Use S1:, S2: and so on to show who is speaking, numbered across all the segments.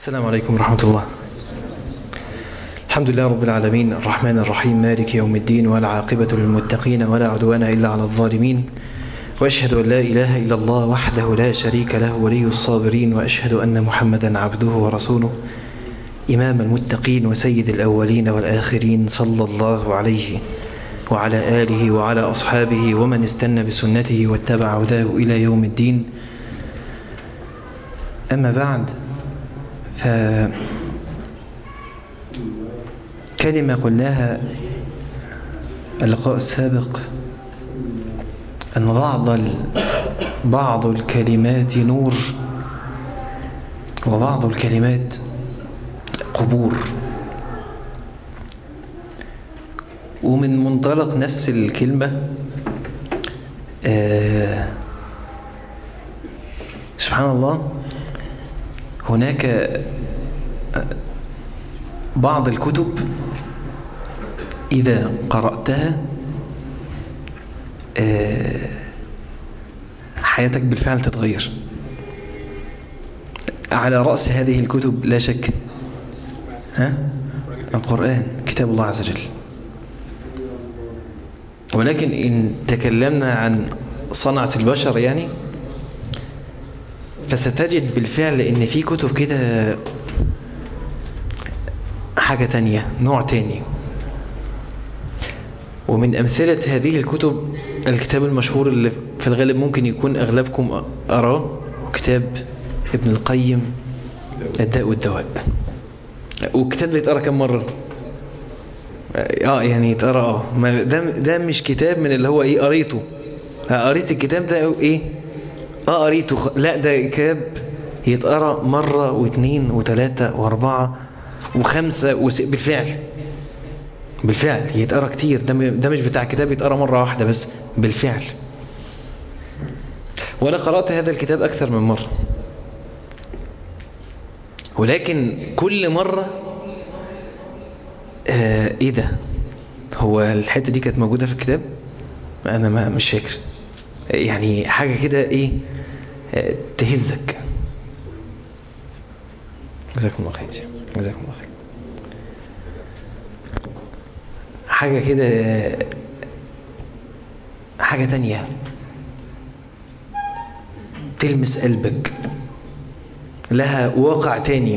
S1: السلام عليكم ورحمة الله الحمد لله رب العالمين الرحمن الرحيم مالك يوم الدين والعاقبة للمتقين ولا عدوان إلا على الظالمين وأشهد أن لا إله إلا الله وحده لا شريك له ولي الصابرين وأشهد أن محمدا عبده ورسوله إمام المتقين وسيد الأولين والآخرين صلى الله عليه وعلى آله وعلى أصحابه ومن استنى بسنته واتبع هداه إلى يوم الدين أما بعد فكلمة قلناها اللقاء السابق أن بعض ال... بعض الكلمات نور وبعض الكلمات قبور ومن منطلق نفس الكلمة آه سبحان الله هناك بعض الكتب إذا قرأتها حياتك بالفعل تتغير على رأس هذه الكتب لا شك ها؟ القرآن كتاب الله عز وجل ولكن إن تكلمنا عن صنعة البشر يعني فستجد بالفعل ان في كتب كده حاجة تانية نوع تاني ومن أمثلة هذه الكتب الكتاب المشهور اللي في الغالب ممكن يكون أغلبكم أراه كتاب ابن القيم الداء والدواء والكتاب ده يتقرأ كم مرة اه يعني يتقرأ اه ده, ده مش كتاب من اللي هو ايه قريته قريت الكتاب ده ايه اه قريته لا ده كتاب يتقرا مرة واثنين وثلاثة واربعة وخمسة وس... بالفعل بالفعل يتقرا كتير ده, م... ده مش بتاع كتاب يتقرا مرة واحدة بس بالفعل وانا قرأت هذا الكتاب اكثر من مرة ولكن كل مرة آه ايه ده هو الحتة دي كانت موجودة في الكتاب انا ما مش فاكر يعني حاجة كده ايه تهزك جزاكم الله خير جزاكم الله خير حاجة كده حاجة تانية تلمس قلبك لها واقع تاني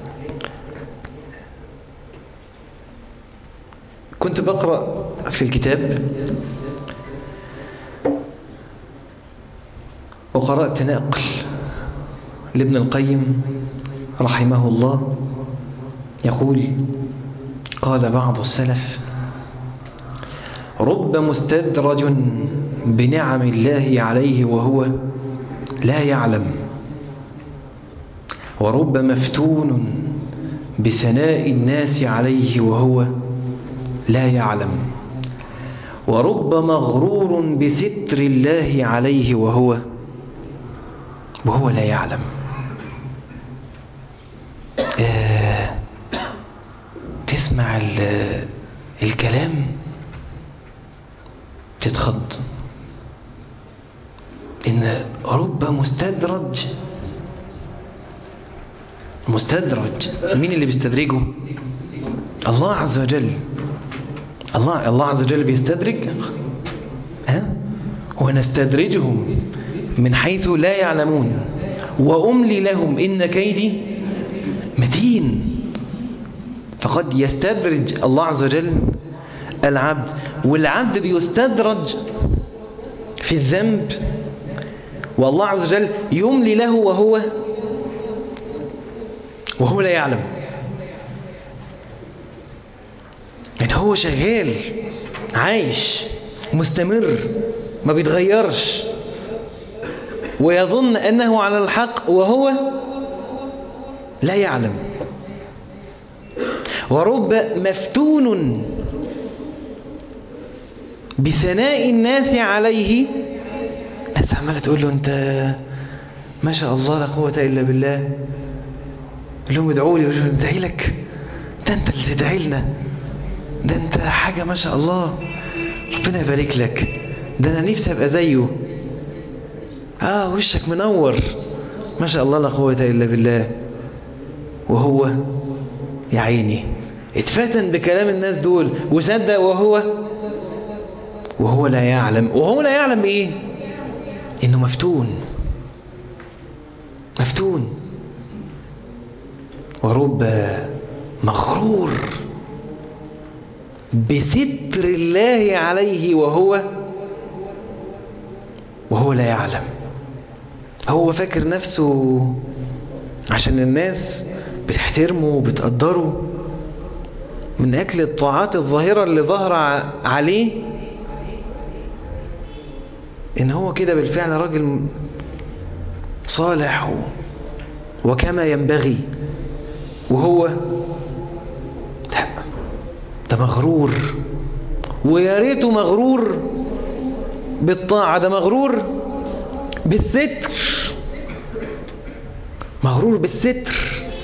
S1: كنت بقرأ في الكتاب وقرأت نقل لابن القيم رحمه الله يقول قال بعض السلف رب مستدرج بنعم الله عليه وهو لا يعلم ورب مفتون بثناء الناس عليه وهو لا يعلم ورب مغرور بستر الله عليه وهو وهو لا يعلم آه تسمع الكلام تتخض إن رب مستدرج مستدرج مين اللي بيستدرجه الله عز وجل الله الله عز وجل بيستدرج ها ونستدرجهم من حيث لا يعلمون وأملي لهم إن كيدي متين فقد يستدرج الله عز وجل العبد والعبد بيستدرج في الذنب والله عز وجل يملي له وهو وهو لا يعلم يعني هو شغال عايش مستمر ما بيتغيرش ويظن أنه على الحق وهو لا يعلم ورب مفتون بثناء الناس عليه ناس عمالة تقول له أنت ما شاء الله لا قوة إلا بالله قال لهم ادعوا لي ادعي لك ده أنت اللي تدعي لنا ده أنت حاجة ما شاء الله ربنا يبارك لك ده أنا نفسي أبقى زيه آه وشك منور ما شاء الله لا قوة إلا بالله وهو يا عيني اتفتن بكلام الناس دول وصدق وهو وهو لا يعلم وهو لا يعلم ايه انه مفتون مفتون ورب مغرور بستر الله عليه وهو وهو لا يعلم هو فاكر نفسه عشان الناس بتحترمه وبتقدره من أكل الطاعات الظاهرة اللي ظهر عليه إن هو كده بالفعل راجل صالح وكما ينبغي وهو لا ده مغرور ويا ريته مغرور بالطاعة ده مغرور بالستر مغرور بالستر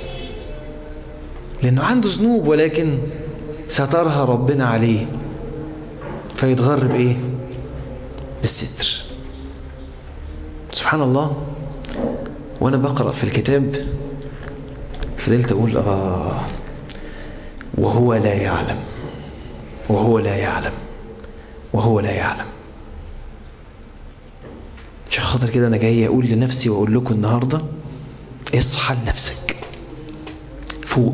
S1: لأنه عنده ذنوب ولكن سترها ربنا عليه فيتغر بإيه بالستر سبحان الله وأنا بقرأ في الكتاب فضلت أقول آه وهو لا يعلم وهو لا يعلم وهو لا يعلم عشان خاطر كده أنا جاي أقول لنفسي وأقول لكم النهاردة اصحى لنفسك فوق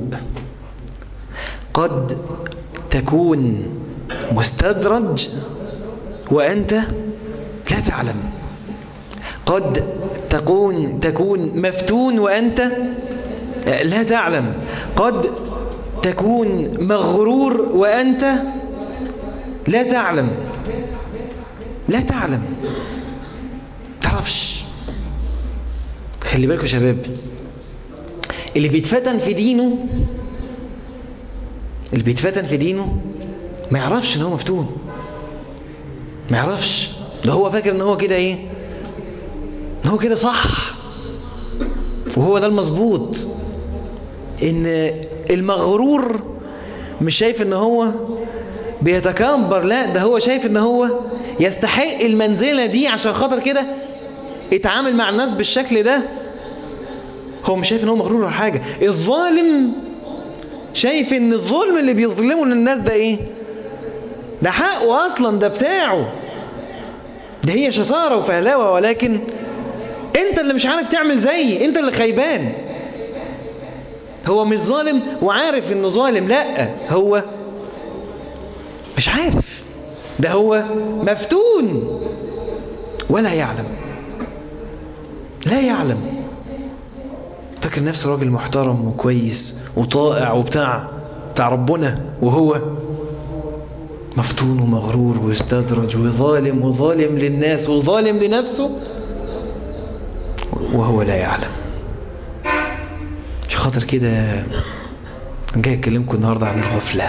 S1: قد تكون مستدرج وأنت لا تعلم قد تكون تكون مفتون وأنت لا تعلم قد تكون مغرور وأنت لا تعلم لا تعلم تعرفش خلي بالكم يا شباب اللي بيتفتن في دينه اللي بيتفتن في دينه ما يعرفش ان هو مفتون ما يعرفش ده هو فاكر ان هو كده ايه ان هو كده صح وهو ده المظبوط ان المغرور مش شايف ان هو بيتكبر لا ده هو شايف ان هو يستحق المنزلة دي عشان خاطر كده اتعامل مع الناس بالشكل ده هو مش شايف ان هو مغرور ولا حاجة الظالم شايف ان الظلم اللي بيظلمه للناس ده ايه ده حقه اصلا ده بتاعه ده هي شطارة وفهلاوة ولكن انت اللي مش عارف تعمل زي انت اللي خيبان هو مش ظالم وعارف انه ظالم لا هو مش عارف ده هو مفتون ولا يعلم لا يعلم فاكر نفسه راجل محترم وكويس وطائع وبتاع بتاع ربنا وهو مفتون ومغرور ويستدرج وظالم وظالم للناس وظالم لنفسه وهو لا يعلم مش خاطر كده جاي اكلمكم النهارده عن الغفله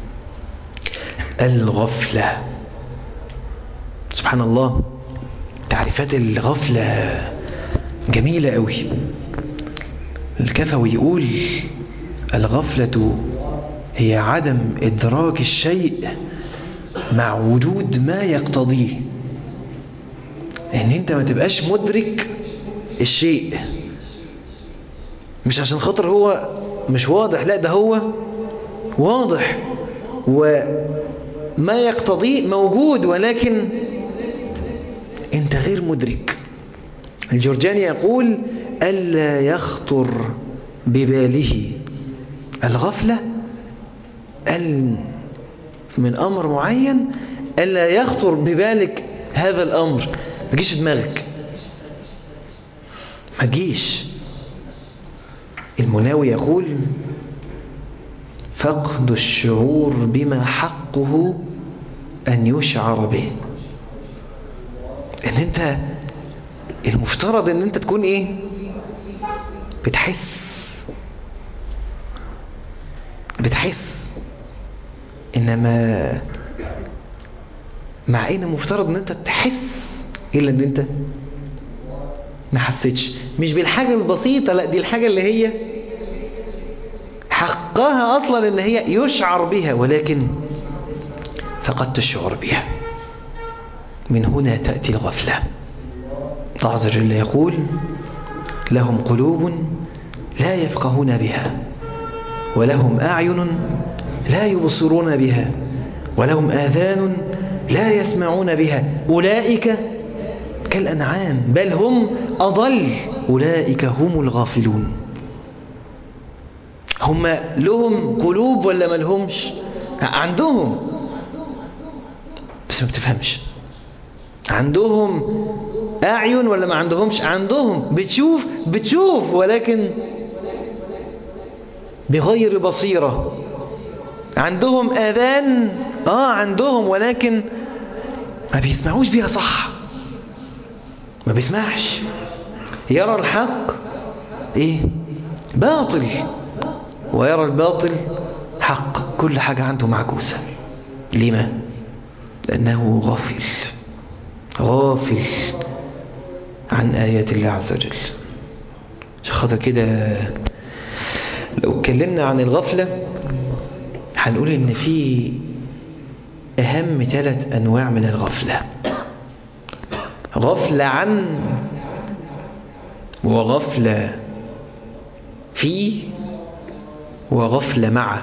S1: الغفله سبحان الله تعريفات الغفله جميله قوي الكفوي يقول الغفله هي عدم ادراك الشيء مع وجود ما يقتضيه ان انت ما تبقاش مدرك الشيء مش عشان خاطر هو مش واضح لا ده هو واضح وما يقتضيه موجود ولكن انت غير مدرك الجرجاني يقول ألا يخطر بباله الغفلة أن من أمر معين ألا يخطر ببالك هذا الأمر ما جيش دماغك ما جيش المناوي يقول فقد الشعور بما حقه أن يشعر به ان انت المفترض ان انت تكون ايه بتحس بتحس انما مع ان المفترض ان انت تحس الا ان انت ما حسيتش مش بالحاجة البسيطة لا دي الحاجة اللي هي حقها اصلا ان هي يشعر بها ولكن فقدت الشعور بها من هنا تأتي الغفلة الله عز وجل يقول لهم قلوب لا يفقهون بها ولهم أعين لا يبصرون بها ولهم آذان لا يسمعون بها أولئك كالأنعام بل هم أضل أولئك هم الغافلون هم لهم قلوب ولا ما لهمش عندهم بس ما بتفهمش عندهم أعين ولا ما عندهمش عندهم بتشوف بتشوف ولكن بغير بصيرة عندهم آذان آه عندهم ولكن ما بيسمعوش بيها صح ما بيسمعش يرى الحق ايه باطل ويرى الباطل حق كل حاجة عنده معكوسة لما لأنه غافل غافل عن آيات الله عز وجل عشان خاطر كده لو اتكلمنا عن الغفلة هنقول إن في أهم ثلاث أنواع من الغفلة غفلة عن وغفلة في وغفلة مع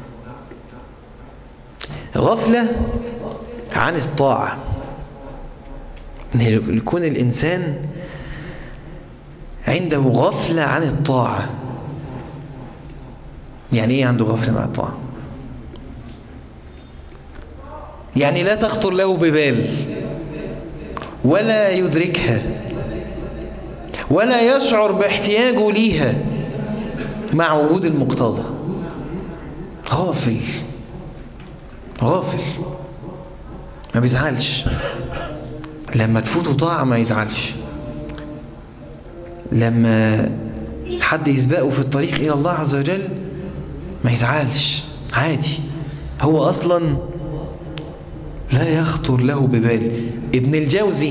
S1: غفلة عن الطاعة يكون الإنسان عنده غفلة عن الطاعة يعني إيه عنده غفلة مع الطاعة يعني لا تخطر له ببال ولا يدركها ولا يشعر باحتياجه ليها مع وجود المقتضى غافل غافل ما بيزعلش لما تفوته طاعة ما يزعلش لما حد يسبقه في الطريق إلى الله عز وجل ما يزعلش عادي هو أصلا لا يخطر له ببال ابن الجوزي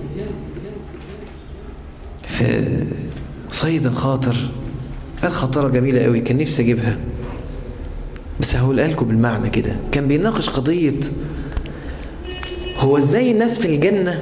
S1: في صيد خاطر قال خطرة جميلة قوي كان نفسي أجيبها بس هقولها لكم بالمعنى كده كان بيناقش قضية هو ازاي الناس في الجنة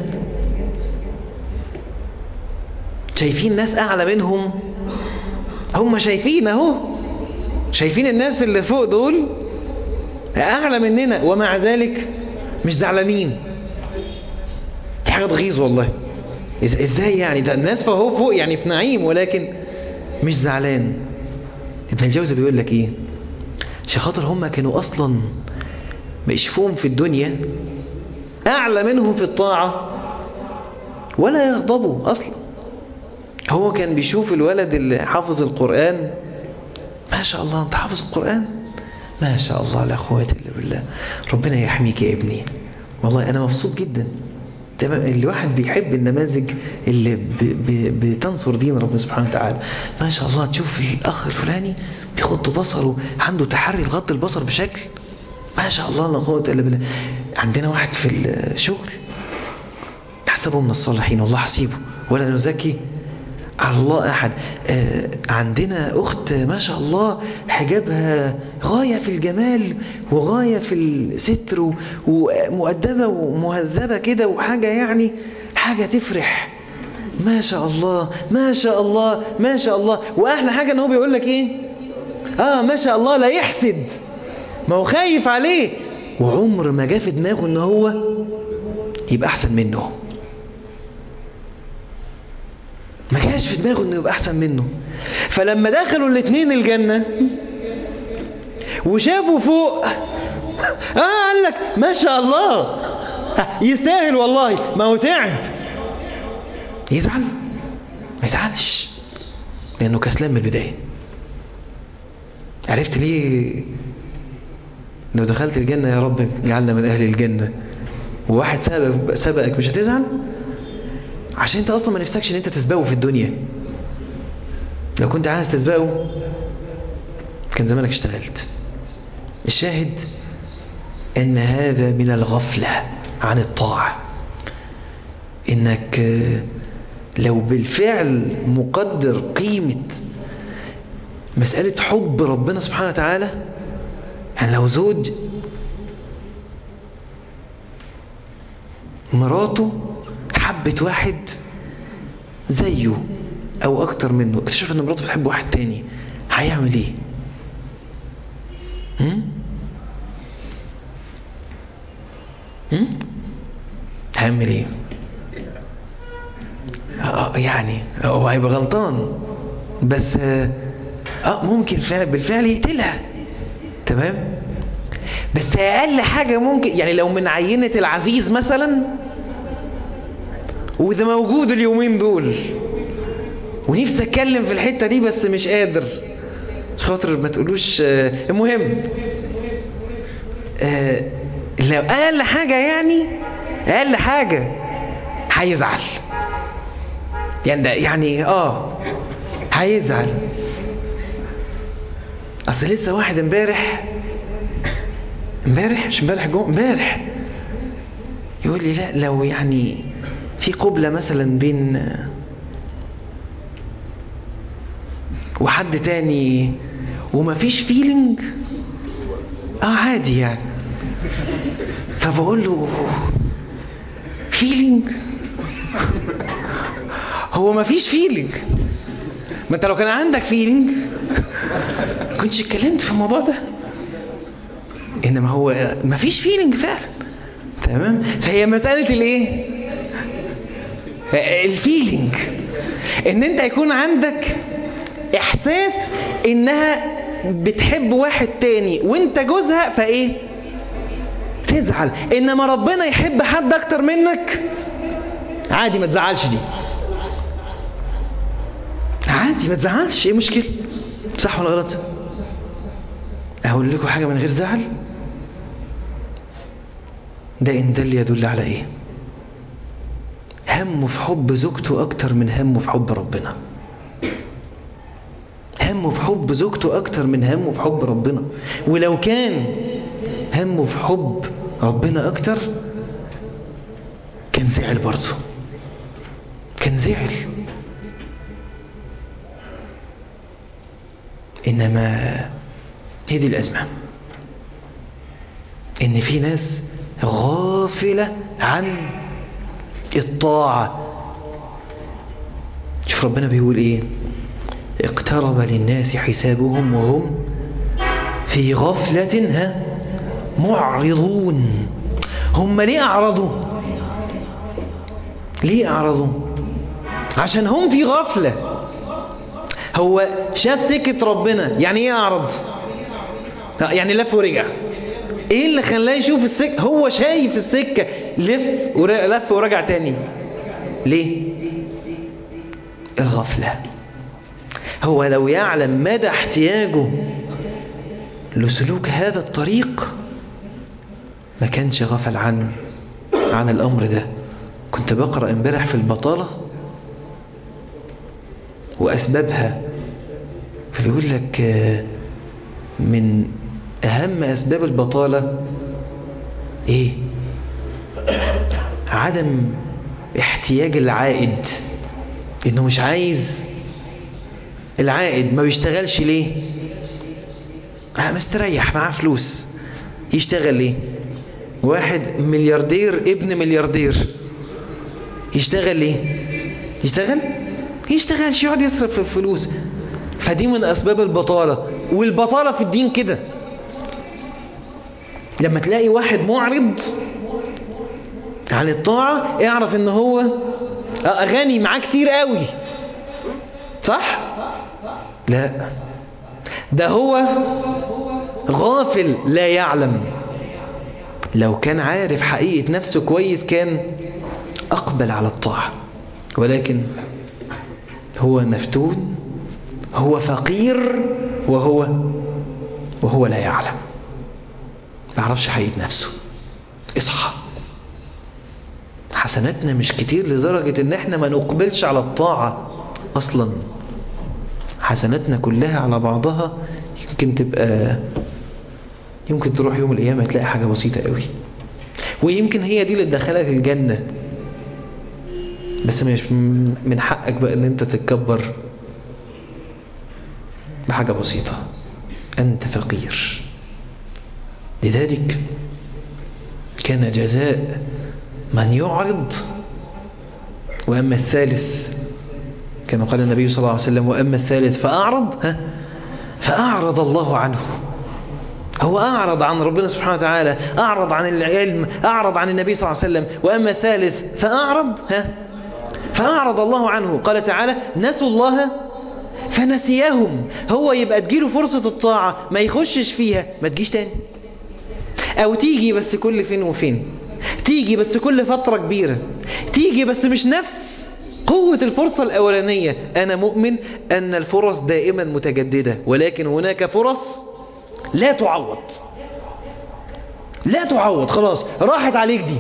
S1: شايفين ناس أعلى منهم هم شايفين اهو شايفين الناس اللي فوق دول أعلى مننا ومع ذلك مش زعلانين دي حاجة تغيظ والله ازاي يعني ده الناس فهو فوق يعني في نعيم ولكن مش زعلان ابن الجوزي بيقول لك ايه عشان خاطر هم كانوا اصلا بيشوفوهم في الدنيا اعلى منهم في الطاعة ولا يغضبوا اصلا هو كان بيشوف الولد اللي حافظ القرآن ما شاء الله انت حافظ القرآن ما شاء الله لا قوه الا بالله ربنا يحميك يا ابني والله انا مبسوط جدا تمام الواحد بيحب النماذج اللي ب... ب... بتنصر دين ربنا سبحانه وتعالى ما شاء الله تشوف الاخ الفلاني بيغض بصره عنده تحري لغض البصر بشكل ما شاء الله لا قوه الا بالله عندنا واحد في الشغل تحسبه من الصالحين والله حسيبه ولا نزكي على الله أحد آه عندنا أخت ما شاء الله حجابها غاية في الجمال وغاية في الستر ومؤدبة ومهذبة كده وحاجة يعني حاجة تفرح ما شاء الله ما شاء الله ما شاء الله وأحلى حاجة أنه بيقول لك إيه آه ما شاء الله لا يحسد ما هو خايف عليه وعمر ما جاء في دماغه أنه هو يبقى أحسن منه ما جاش في دماغه انه يبقى احسن منه فلما دخلوا الاثنين الجنة وشافوا فوق اه قال لك ما شاء الله يستاهل والله ما هو تعب يزعل ما يزعلش لانه كسلان من البداية عرفت ليه لو دخلت الجنة يا رب جعلنا من اهل الجنة وواحد سبق سبقك مش هتزعل عشان انت اصلا ما نفسكش ان انت تسبقه في الدنيا لو كنت عايز تسبقه كان زمانك اشتغلت الشاهد ان هذا من الغفلة عن الطاعة انك لو بالفعل مقدر قيمة مسألة حب ربنا سبحانه وتعالى يعني لو زوج مراته حبت واحد زيه او اكتر منه اكتشف ان مراته بتحب واحد تاني هيعمل ايه هم؟ هعمل ايه آه يعني هو هيبقى غلطان بس اه آه، ممكن فعلا بالفعل يقتلها تمام بس اقل حاجة ممكن يعني لو من عينة العزيز مثلا وده موجود اليومين دول ونفسي اتكلم في الحتة دي بس مش قادر مش خاطر ما تقولوش آه، المهم آه، لو اقل حاجة يعني اقل حاجة هيزعل يعني ده يعني اه هيزعل اصل لسه واحد امبارح امبارح مش امبارح جو امبارح يقول لي لا لو يعني في قبلة مثلا بين وحد تاني ومفيش فيلينج اه عادي يعني فبقول له فيلينج هو مفيش فيلينج ما انت لو كان عندك فيلينج كنتش اتكلمت في الموضوع ده انما هو مفيش فيلينج فعلا تمام فهي مسألة الايه الفيلينج ان انت يكون عندك احساس انها بتحب واحد تاني وانت جوزها فايه تزعل انما ربنا يحب حد اكتر منك عادي ما تزعلش دي عادي ما تزعلش ايه مشكلة صح ولا غلط اقول لكم حاجة من غير زعل ده ان ده اللي يدل على ايه همه في حب زوجته اكتر من همه في حب ربنا همه في حب زوجته اكتر من همه في حب ربنا ولو كان همه في حب ربنا اكتر كان زعل برضه كان زعل انما هي دي الازمه ان في ناس غافله عن الطاعه شوف ربنا بيقول ايه اقترب للناس حسابهم وهم في غفلة ها معرضون هم ليه أعرضوا ليه أعرضوا عشان هم في غفلة هو شاف سكة ربنا يعني ايه أعرض يعني لف ورجع ايه اللي خلاه يشوف السكة هو شايف السكة لف ولف ورجع تاني ليه الغفلة هو لو يعلم مدى احتياجه لسلوك هذا الطريق ما كانش غفل عن عن الأمر ده كنت بقرأ امبارح في البطالة وأسبابها فيقول لك من أهم أسباب البطالة إيه عدم احتياج العائد إنه مش عايز العائد ما بيشتغلش ليه مستريح معاه فلوس يشتغل ليه واحد ملياردير ابن ملياردير يشتغل ليه يشتغل يشتغلش يقعد يصرف الفلوس فدي من اسباب البطالة والبطالة في الدين كده لما تلاقي واحد معرض عن الطاعة اعرف ان هو غني معاه كتير قوي صح لا ده هو غافل لا يعلم لو كان عارف حقيقة نفسه كويس كان أقبل على الطاعة ولكن هو مفتون هو فقير وهو وهو لا يعلم ما يعرفش حقيقة نفسه اصحى حسناتنا مش كتير لدرجة ان احنا ما نقبلش على الطاعة اصلا حسناتنا كلها على بعضها يمكن تبقى يمكن تروح يوم القيامة تلاقي حاجة بسيطة قوي ويمكن هي دي اللي تدخلك الجنة بس مش من حقك بقى ان انت تتكبر بحاجة بسيطة انت فقير لذلك كان جزاء من يعرض وأما الثالث كما قال النبي صلى الله عليه وسلم وأما الثالث فأعرض ها فأعرض الله عنه هو أعرض عن ربنا سبحانه وتعالى أعرض عن العلم أعرض عن النبي صلى الله عليه وسلم وأما الثالث فأعرض ها فأعرض الله عنه قال تعالى نسوا الله فنسيهم هو يبقى تجيله فرصة الطاعة ما يخشش فيها ما تجيش تاني أو تيجي بس كل فين وفين تيجي بس كل فترة كبيرة تيجي بس مش نفس قوة الفرصة الأولانية أنا مؤمن أن الفرص دائما متجددة ولكن هناك فرص لا تعوض لا تعوض خلاص راحت عليك دي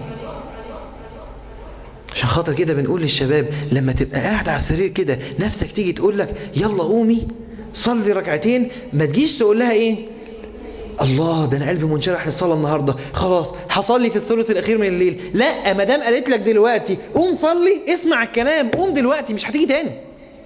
S1: عشان خاطر كده بنقول للشباب لما تبقى قاعد على السرير كده نفسك تيجي تقول لك يلا قومي صلي ركعتين ما تجيش تقول لها ايه الله ده انا قلبي منشرح للصلاه النهارده خلاص هصلي في الثلث الاخير من الليل لا ما دام قالت لك دلوقتي قوم صلي اسمع الكلام قوم دلوقتي مش هتيجي تاني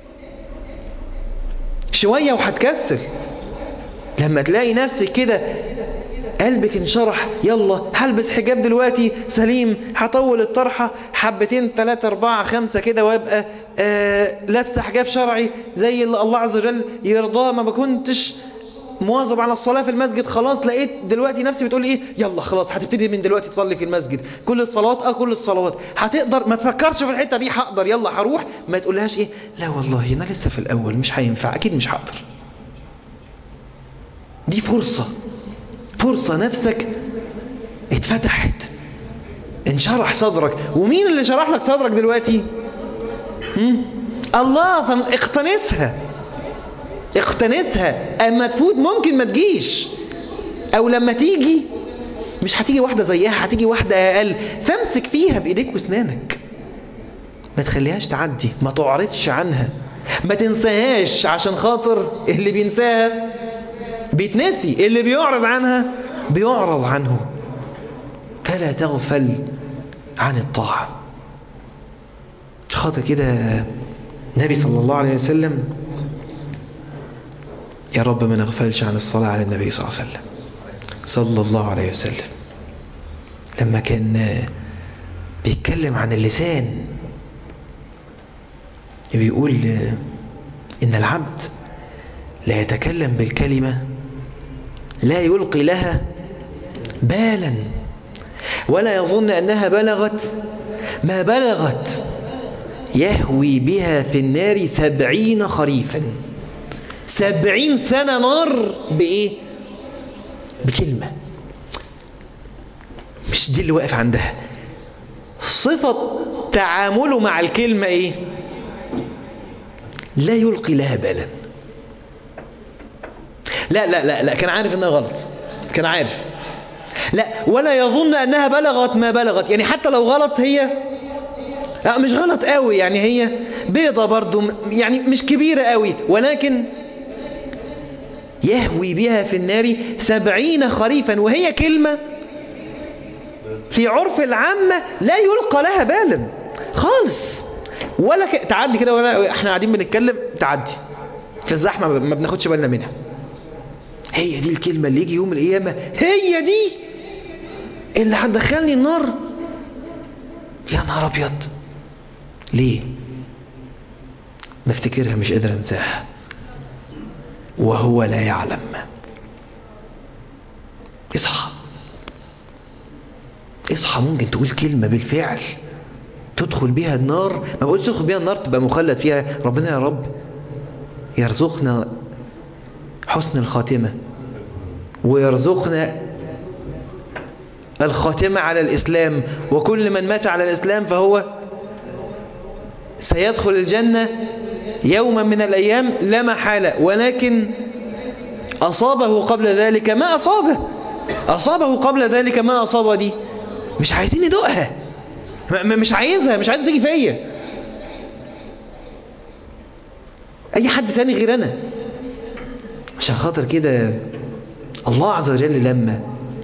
S1: شويه وهتكسل لما تلاقي نفسك كده قلبك انشرح يلا هلبس حجاب دلوقتي سليم هطول الطرحة حبتين ثلاثة أربعة خمسة كده وابقى آه لابسة حجاب شرعي زي اللي الله عز وجل يرضاه ما بكنتش مواظب على الصلاة في المسجد خلاص لقيت دلوقتي نفسي بتقول ايه يلا خلاص هتبتدي من دلوقتي تصلي في المسجد كل الصلوات اه كل الصلوات هتقدر ما تفكرش في الحتة دي هقدر يلا هروح ما تقولهاش ايه لا والله انا لسه في الاول مش هينفع اكيد مش هقدر دي فرصة فرصة نفسك اتفتحت انشرح صدرك ومين اللي شرح لك صدرك دلوقتي هم؟ الله فاقتنسها اقتنسها اما تفوت ممكن ما تجيش او لما تيجي مش هتيجي واحدة زيها هتيجي واحدة اقل فامسك فيها بايديك واسنانك ما تخليهاش تعدي ما تعرضش عنها ما تنساهاش عشان خاطر اللي بينساها بيتنسي اللي بيعرض عنها بيعرض عنه فلا تغفل عن الطاعة خاطر كده النبي صلى الله عليه وسلم يا رب ما نغفلش عن الصلاة على النبي صلى الله عليه وسلم صلى الله عليه وسلم لما كان بيتكلم عن اللسان بيقول إن العبد لا يتكلم بالكلمة لا يلقي لها بالا ولا يظن أنها بلغت ما بلغت يهوي بها في النار سبعين خريفا سبعين سنة نار بإيه بكلمة مش دي اللي واقف عندها صفة تعامله مع الكلمة إيه لا يلقي لها بالا لا لا لا لا كان عارف انها غلط كان عارف لا ولا يظن انها بلغت ما بلغت يعني حتى لو غلط هي لا مش غلط قوي يعني هي بيضة برضو يعني مش كبيرة قوي ولكن يهوي بها في النار سبعين خريفا وهي كلمة في عرف العامة لا يلقى لها بالا خالص ولا ك... تعدي كده ولا احنا قاعدين بنتكلم تعدي في الزحمة ما بناخدش بالنا منها هي دي الكلمة اللي يجي يوم القيامة هي دي اللي هتدخلني النار يا نهار ابيض ليه بفتكرها مش قادر انساها وهو لا يعلم اصحى اصحى ممكن تقول كلمة بالفعل تدخل بيها النار ما بقولش تدخل بيها النار تبقى مخلد فيها ربنا يا رب يرزقنا حسن الخاتمة ويرزقنا الخاتمة على الإسلام وكل من مات على الإسلام فهو سيدخل الجنة يوما من الأيام لا محالة ولكن أصابه قبل ذلك ما أصابه أصابه قبل ذلك ما أصابه دي مش عايزين ندوقها مش عايزها مش عايز تيجي فيا أي حد ثاني غير أنا عشان خاطر كده الله عز وجل لما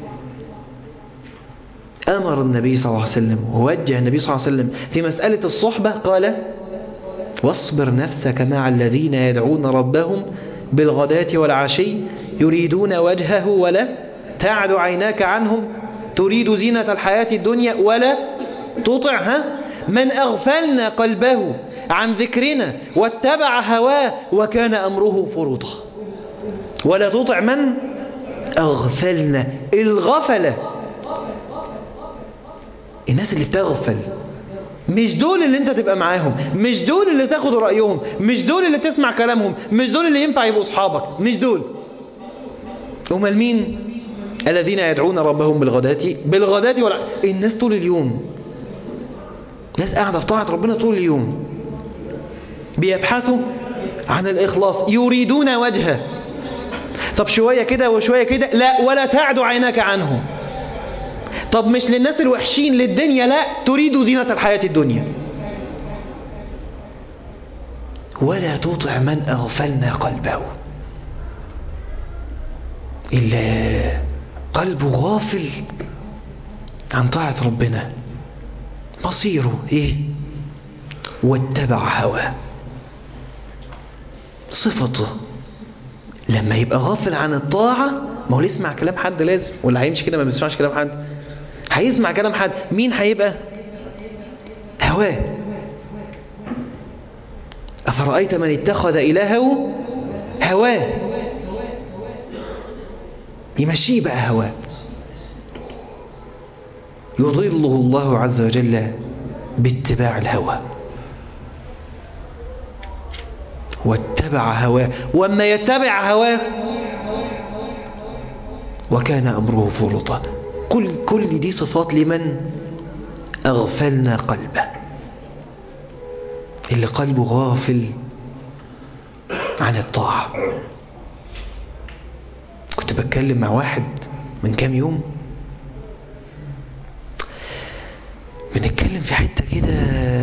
S1: أمر النبي صلى الله عليه وسلم ووجه النبي صلى الله عليه وسلم في مسألة الصحبة قال واصبر نفسك مع الذين يدعون ربهم بالغداة والعشي يريدون وجهه ولا تعد عيناك عنهم تريد زينة الحياة الدنيا ولا تطعها من أغفلنا قلبه عن ذكرنا واتبع هواه وكان أمره فرطا ولا تطع من أغفلنا الغفلة الناس اللي بتغفل مش دول اللي انت تبقى معاهم مش دول اللي تاخد رأيهم مش دول اللي تسمع كلامهم مش دول اللي ينفع يبقوا اصحابك مش دول امال مين الذين يدعون ربهم بالغداة بالغداة ولا الناس طول اليوم ناس قاعدة في طاعة ربنا طول اليوم بيبحثوا عن الإخلاص يريدون وجهه طب شوية كده وشوية كده لا ولا تعد عيناك عنه طب مش للناس الوحشين للدنيا لا تريد زينة الحياة الدنيا ولا تطع من أغفلنا قلبه إلا قلبه غافل عن طاعة ربنا مصيره إيه واتبع هواه صفته لما يبقى غافل عن الطاعة ما هو يسمع كلام حد لازم ولا هيمشي كده ما بيسمعش كلام حد هيسمع كلام حد مين هيبقى هواه أفرأيت من اتخذ إلهه هواه يمشيه بقى هواه يضله الله عز وجل باتباع الهوى واتبع هواه وما يتبع هواه وكان أمره فرطا كل, كل دي صفات لمن أغفلنا قلبه اللي قلبه غافل عن الطاعة كنت بتكلم مع واحد من كام يوم بنتكلم في حتة كده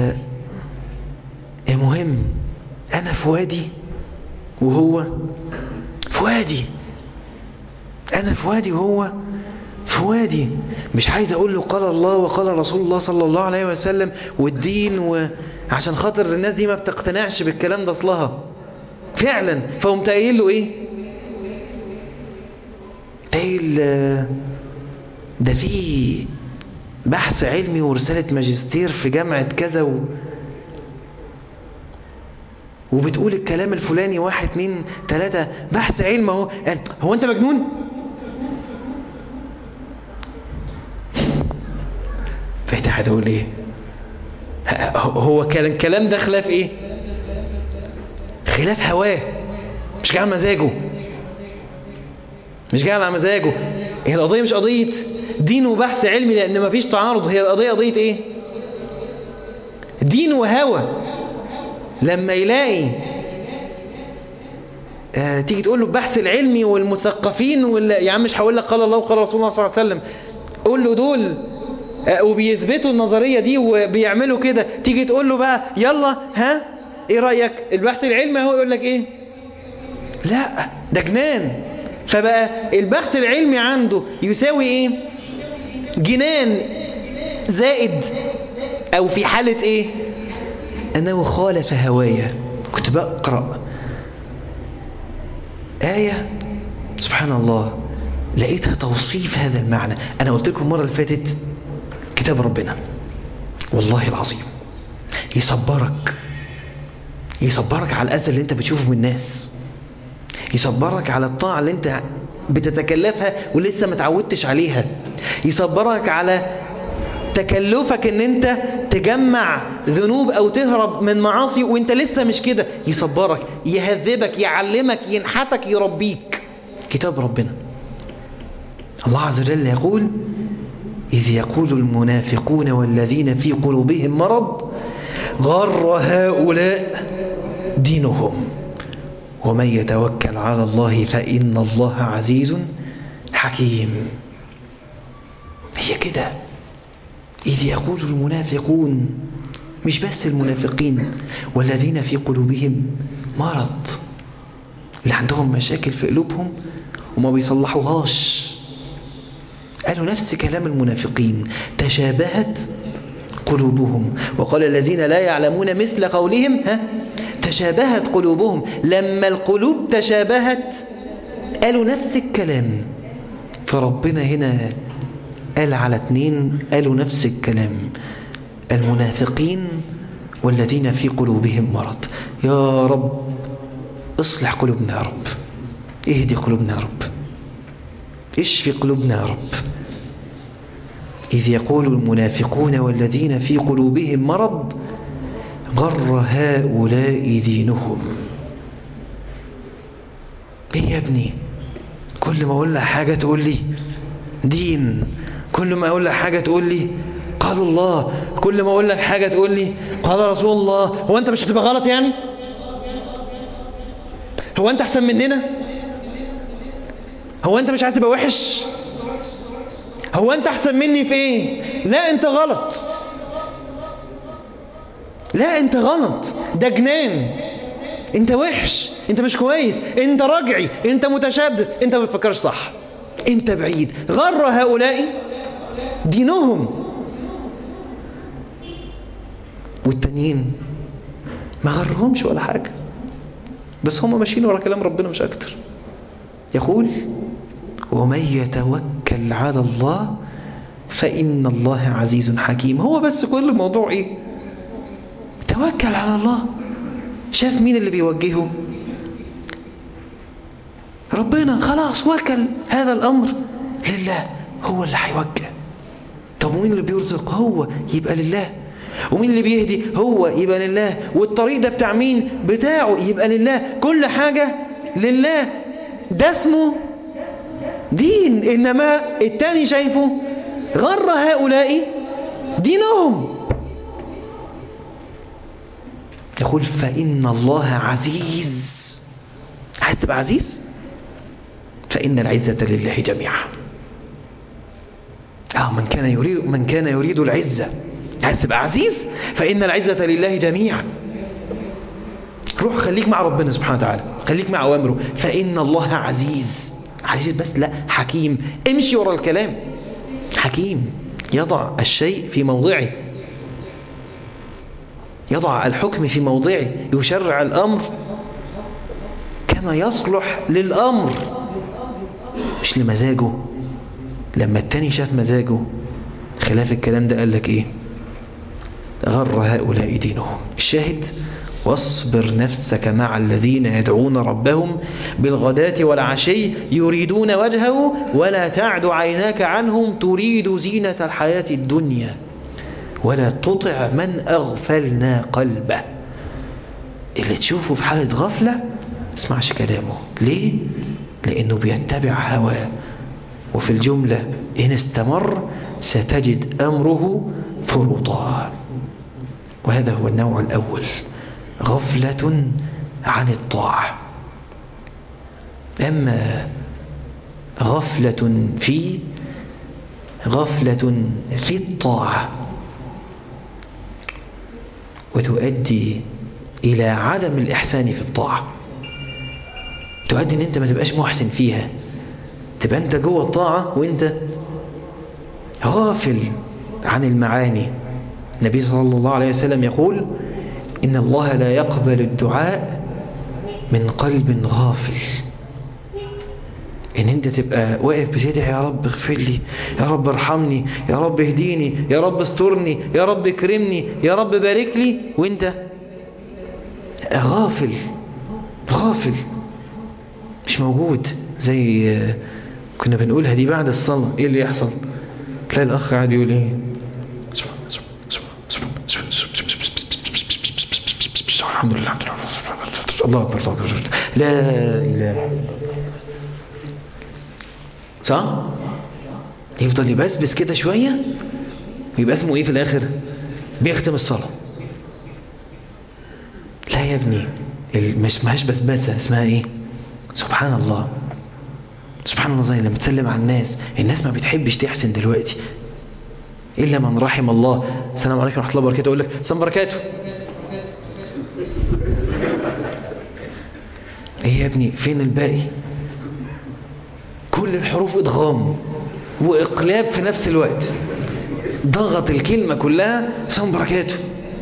S1: المهم أنا في وادي وهو في وادي أنا في وادي وهو في وادي مش عايز أقول له قال الله وقال رسول الله صلى الله عليه وسلم والدين وعشان خاطر الناس دي ما بتقتنعش بالكلام ده أصلها فعلا فقمت قايل له إيه قايل ده في بحث علمي ورسالة ماجستير في جامعة كذا و... وبتقول الكلام الفلاني واحد اتنين تلاتة بحث علم اهو هو انت مجنون فانت هتقول ايه هو الكلام ده خلاف ايه خلاف هواه مش جاي على مزاجه مش جاي على مزاجه هي القضية مش قضية دين وبحث علمي لأن مفيش تعارض هي القضية قضية ايه دين وهوى لما يلاقي آه تيجي تقول له البحث العلمي والمثقفين وال... يا عم مش هقول لك قال الله وقال رسول الله صلى الله عليه وسلم قول له دول آه وبيثبتوا النظرية دي وبيعملوا كده تيجي تقول له بقى يلا ها ايه رأيك البحث العلمي هو يقول لك ايه لا ده جنان فبقى البحث العلمي عنده يساوي ايه جنان زائد او في حالة ايه انه خالف هوايا كنت بقرأ آية سبحان الله لقيتها توصيف هذا المعنى انا قلت لكم المرة اللي فاتت كتاب ربنا والله العظيم يصبرك يصبرك على الأذى اللي انت بتشوفه من الناس يصبرك على الطاعة اللي انت بتتكلفها ولسه ما تعودتش عليها يصبرك على تكلفك ان انت تجمع ذنوب او تهرب من معاصي وانت لسه مش كده يصبرك يهذبك يعلمك ينحتك يربيك كتاب ربنا الله عز وجل يقول إذ يقول المنافقون والذين في قلوبهم مرض غر هؤلاء دينهم ومن يتوكل على الله فإن الله عزيز حكيم هي كده إذ يقول المنافقون مش بس المنافقين والذين في قلوبهم مرض اللي عندهم مشاكل في قلوبهم وما بيصلحوهاش قالوا نفس كلام المنافقين تشابهت قلوبهم وقال الذين لا يعلمون مثل قولهم ها تشابهت قلوبهم لما القلوب تشابهت قالوا نفس الكلام فربنا هنا قال على اتنين قالوا نفس الكلام المنافقين والذين في قلوبهم مرض يا رب اصلح قلوبنا يا رب اهدي قلوبنا يا رب اشفي قلوبنا يا رب إذ يقول المنافقون والذين في قلوبهم مرض غر هؤلاء دينهم ايه يا ابني كل ما اقول لك حاجة تقول لي دين كل ما اقول لك حاجة تقول لي قال الله كل ما اقول لك حاجة تقول لي قال رسول الله هو انت مش هتبقى غلط يعني هو انت احسن مننا هو انت مش عايز تبقى وحش هو انت احسن مني في ايه لا انت غلط لا انت غلط ده جنان انت وحش انت مش كويس انت رجعي انت متشدد انت ما بتفكرش صح انت بعيد غر هؤلاء دينهم والتانيين ما غرهمش ولا حاجة بس هم ماشيين ورا كلام ربنا مش أكتر يقول ومن يتوكل على الله فإن الله عزيز حكيم هو بس كل الموضوع إيه توكل على الله شاف مين اللي بيوجهه ربنا خلاص وكل هذا الأمر لله هو اللي هيوجه طب ومين اللي بيرزق هو يبقى لله ومين اللي بيهدي هو يبقى لله والطريق ده بتاع مين بتاعه يبقى لله كل حاجة لله ده اسمه دين إنما التاني شايفه غر هؤلاء دينهم يقول فإن الله عزيز عايز تبقى عزيز فإن العزة لله جميعا آه من كان يريد من كان يريد العزة عايز تبقى عزيز فإن العزة لله جميعا روح خليك مع ربنا سبحانه وتعالى خليك مع أوامره فإن الله عزيز عزيز بس لا حكيم امشي ورا الكلام حكيم يضع الشيء في موضعه يضع الحكم في موضعه يشرع الأمر كما يصلح للأمر مش لمزاجه لما التاني شاف مزاجه خلاف الكلام ده قال لك ايه غر هؤلاء دينهم الشاهد واصبر نفسك مع الذين يدعون ربهم بالغداة والعشي يريدون وجهه ولا تعد عيناك عنهم تريد زينة الحياة الدنيا ولا تطع من أغفلنا قلبه اللي تشوفه في حالة غفلة اسمعش كلامه ليه؟ لأنه بيتبع هواه وفي الجملة إن استمر ستجد أمره فرطا وهذا هو النوع الأول غفلة عن الطاعة أما غفلة في غفلة في الطاعة وتؤدي إلى عدم الإحسان في الطاعة تؤدي أن أنت ما تبقاش محسن فيها تبقى أنت جوه الطاعة وأنت غافل عن المعاني النبي صلى الله عليه وسلم يقول إن الله لا يقبل الدعاء من قلب غافل ان انت تبقى واقف بتدعي يا رب اغفر لي يا رب ارحمني يا رب اهديني يا رب استرني يا رب اكرمني يا رب بارك لي وانت غافل غافل مش موجود زي كنا بنقولها دي بعد الصلاة ايه اللي يحصل تلاقي الاخ قاعد يقول ايه الحمد لله الله اكبر الله اكبر لا اله صح يفضل يبسبس كده شوية ويبقى اسمه ايه في الاخر بيختم الصلاة لا يا ابني مش اسمهاش بسبسة اسمها ايه سبحان الله سبحان الله زي لما تسلم على الناس الناس ما بتحبش تحسن دلوقتي إلا من رحم الله السلام عليكم ورحمة الله وبركاته أقول لك السلام بركاته ايه يا ابني فين الباقي كل الحروف ادغام واقلاب في نفس الوقت ضغط الكلمة كلها سلام بركاته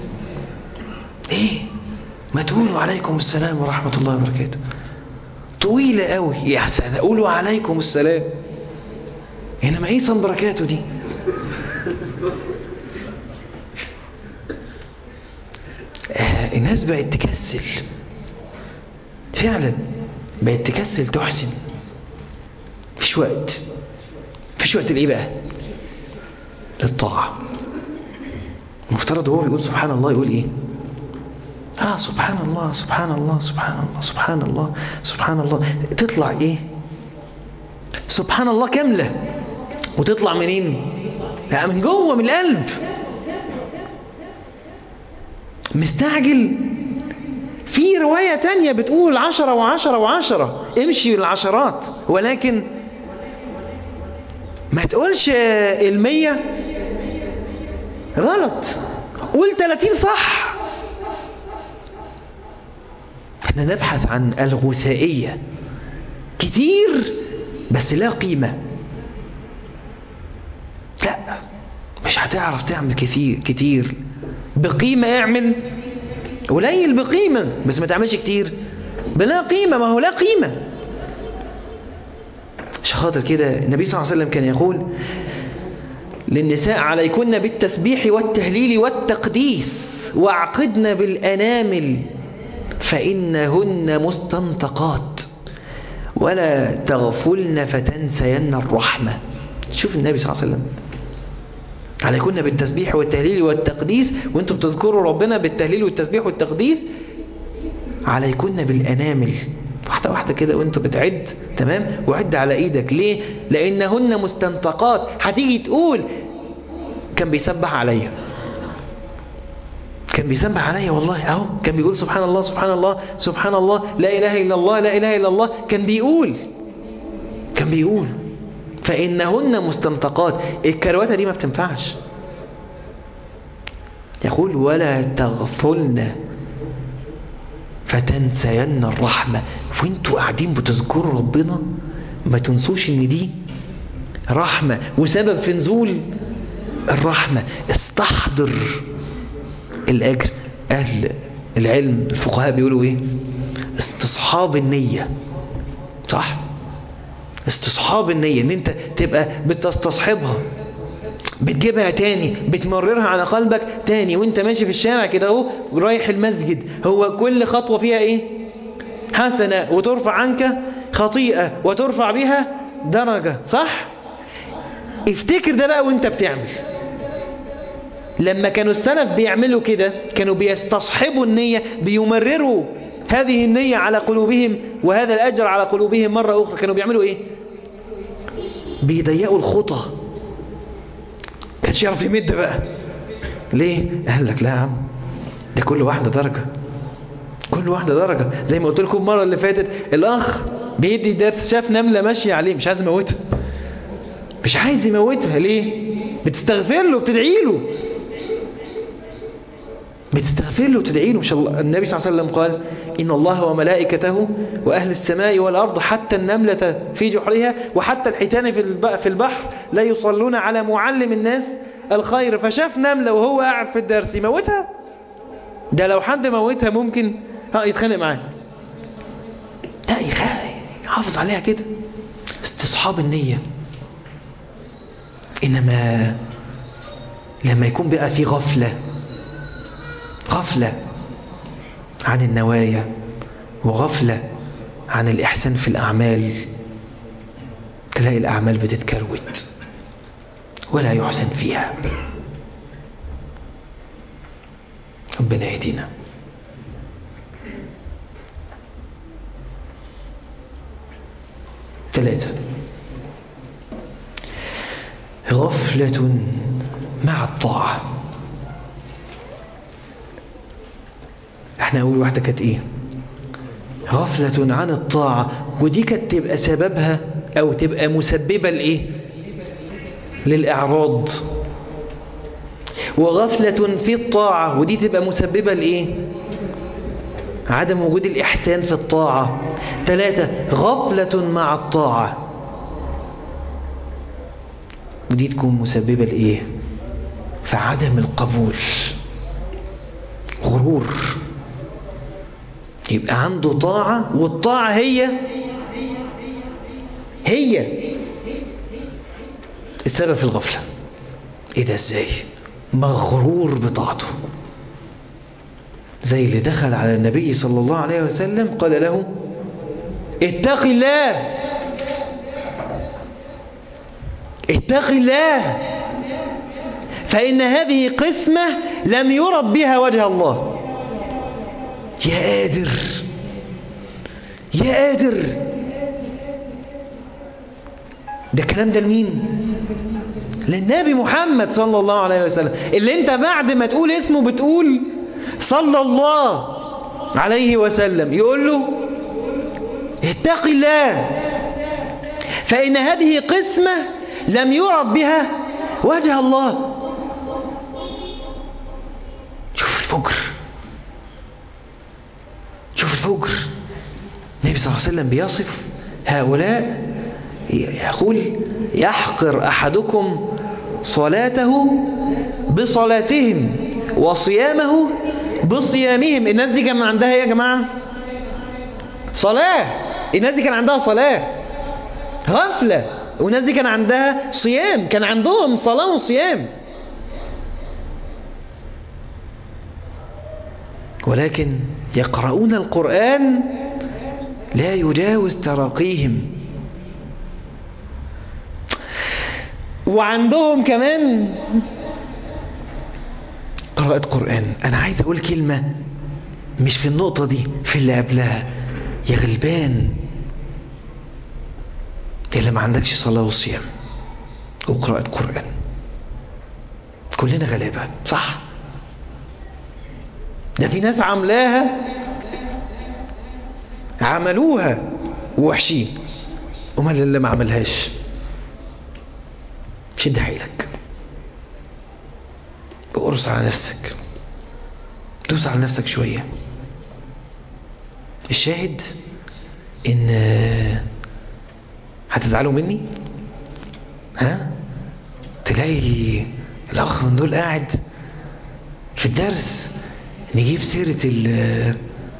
S1: ايه ما تقولوا عليكم السلام ورحمة الله وبركاته طويلة قوي يا حسن قولوا عليكم السلام انما ايه سلام بركاته دي آه الناس بقت تكسل فعلا بقت تكسل تحسن مفيش وقت مفيش وقت لإيه بقى للطاعة المفترض هو بيقول سبحان الله يقول إيه آه سبحان الله سبحان الله سبحان الله سبحان الله سبحان الله تطلع إيه سبحان الله كاملة وتطلع منين لا من جوه من القلب مستعجل في رواية تانية بتقول عشرة وعشرة وعشرة امشي بالعشرات ولكن ما تقولش المية غلط قول تلاتين صح احنا نبحث عن الغثائية كتير بس لا قيمة لا مش هتعرف تعمل كتير كتير بقيمة اعمل قليل بقيمة بس ما تعملش كتير بلا قيمة ما هو لا قيمة عشان خاطر كده النبي صلى الله عليه وسلم كان يقول للنساء عليكن بالتسبيح والتهليل والتقديس واعقدن بالأنامل فإنهن مستنطقات ولا تغفلن فتنسين الرحمة شوف النبي صلى الله عليه وسلم عليكن بالتسبيح والتهليل والتقديس وانتم بتذكروا ربنا بالتهليل والتسبيح والتقديس عليكن بالأنامل واحدة واحدة كده وانت بتعد تمام وعد على ايدك ليه لانهن مستنطقات هتيجي تقول كان بيسبح عليا كان بيسبح عليا والله اهو كان بيقول سبحان الله سبحان الله سبحان الله لا اله الا الله لا اله الا الله كان بيقول كان بيقول فانهن مستنطقات الكروته دي ما بتنفعش يقول ولا تغفلن فتنسين الرحمة وانتوا قاعدين بتذكروا ربنا ما تنسوش ان دي رحمة وسبب في نزول الرحمة استحضر الأجر أهل العلم الفقهاء بيقولوا ايه استصحاب النية صح استصحاب النية ان انت تبقى بتستصحبها بتجيبها تاني بتمررها على قلبك تاني وانت ماشي في الشارع كده اهو رايح المسجد هو كل خطوة فيها ايه حسنة وترفع عنك خطيئة وترفع بها درجة صح افتكر ده بقى وانت بتعمل لما كانوا السلف بيعملوا كده كانوا بيستصحبوا النية بيمرروا هذه النية على قلوبهم وهذا الأجر على قلوبهم مرة أخرى كانوا بيعملوا إيه بيضيقوا الخطى كانش يعرف يمد بقى ليه قال لك لا يا عم ده كل واحدة درجة كل واحدة درجة زي ما قلت لكم المرة اللي فاتت الأخ بيدي درس شاف نملة ماشية عليه مش عايز يموتها مش عايز يموتها ليه بتستغفر له بتدعي له بتستغفر له وتدعي له مش الله النبي صلى الله عليه وسلم قال إن الله وملائكته وأهل السماء والأرض حتى النملة في جحرها وحتى الحيتان في البحر لا يصلون على معلم الناس الخير فشاف نملة وهو قاعد في الدرس يموتها ده لو حد موتها ممكن ها يتخانق معاه لا يحافظ عليها كده استصحاب النية إنما لما يكون بقى في غفلة غفلة عن النوايا وغفلة عن الإحسان في الأعمال تلاقي الأعمال بتتكروت ولا يحسن فيها ربنا يهدينا ثلاثة غفلة مع الطاعة احنا اول واحدة كانت ايه غفلة عن الطاعة ودي كانت تبقى سببها او تبقى مسببة لايه للاعراض وغفلة في الطاعة ودي تبقى مسببة لايه عدم وجود الاحسان في الطاعة ثلاثة غفلة مع الطاعة ودي تكون مسببة لايه في عدم القبول غرور يبقى عنده طاعة والطاعة هي هي السبب في الغفلة ايه ده ازاي مغرور بطاعته زي اللي دخل على النبي صلى الله عليه وسلم قال له اتق الله اتق الله فإن هذه قسمة لم يرد بها وجه الله يا قادر يا قادر ده الكلام ده لمين للنبي محمد صلى الله عليه وسلم اللي انت بعد ما تقول اسمه بتقول صلى الله عليه وسلم يقول له اتق الله فإن هذه قسمة لم يرد بها وجه الله شوف الفجر شوف الفجر النبي صلى الله عليه وسلم بيصف هؤلاء يقول يحقر أحدكم صلاته بصلاتهم وصيامه بصيامهم الناس دي كان عندها ايه يا جماعة صلاة الناس دي كان عندها صلاة غفلة والناس دي كان عندها صيام كان عندهم صلاة وصيام ولكن يقرؤون القرآن لا يجاوز تراقيهم وعندهم كمان قراءة قرآن أنا عايز أقول كلمة مش في النقطة دي في اللي قبلها يا غلبان اللي ما عندكش صلاة وصيام وقراءة قرآن كلنا غلابة صح ده في ناس عملاها عملوها ووحشين وما اللي ما عملهاش شد حيلك وقرص على نفسك دوس على نفسك شوية الشاهد ان هتزعلوا مني ها تلاقي الاخ من دول قاعد في الدرس نجيب سيرة ال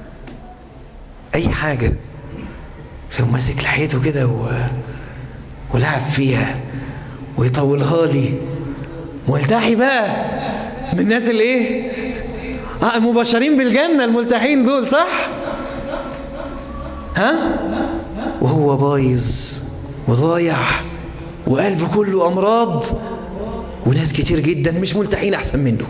S1: اي حاجة فيقوم ماسك لحيته كده و... ولعب فيها ويطولها لي ملتحي بقى من الناس اللي ايه اه المبشرين بالجنة الملتحين دول صح ها وهو بايظ وضايع وقلبه كله امراض وناس كتير جدا مش ملتحين احسن منه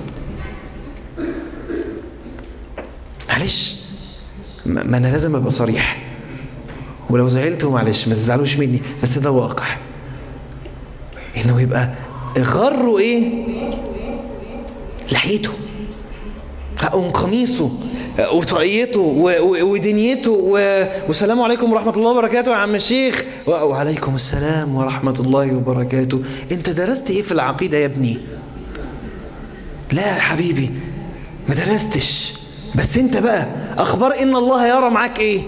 S1: معلش ما انا لازم ابقى صريح ولو زعلتوا معلش ما تزعلوش مني بس ده واقع انه يبقى غره ايه لحيته أم قميصه وطاقيته ودنيته والسلام عليكم ورحمة الله وبركاته يا عم الشيخ وعليكم السلام ورحمة الله وبركاته انت درست ايه في العقيدة يا ابني لا يا حبيبي ما درستش بس انت بقى اخبار ان الله يرى معاك ايه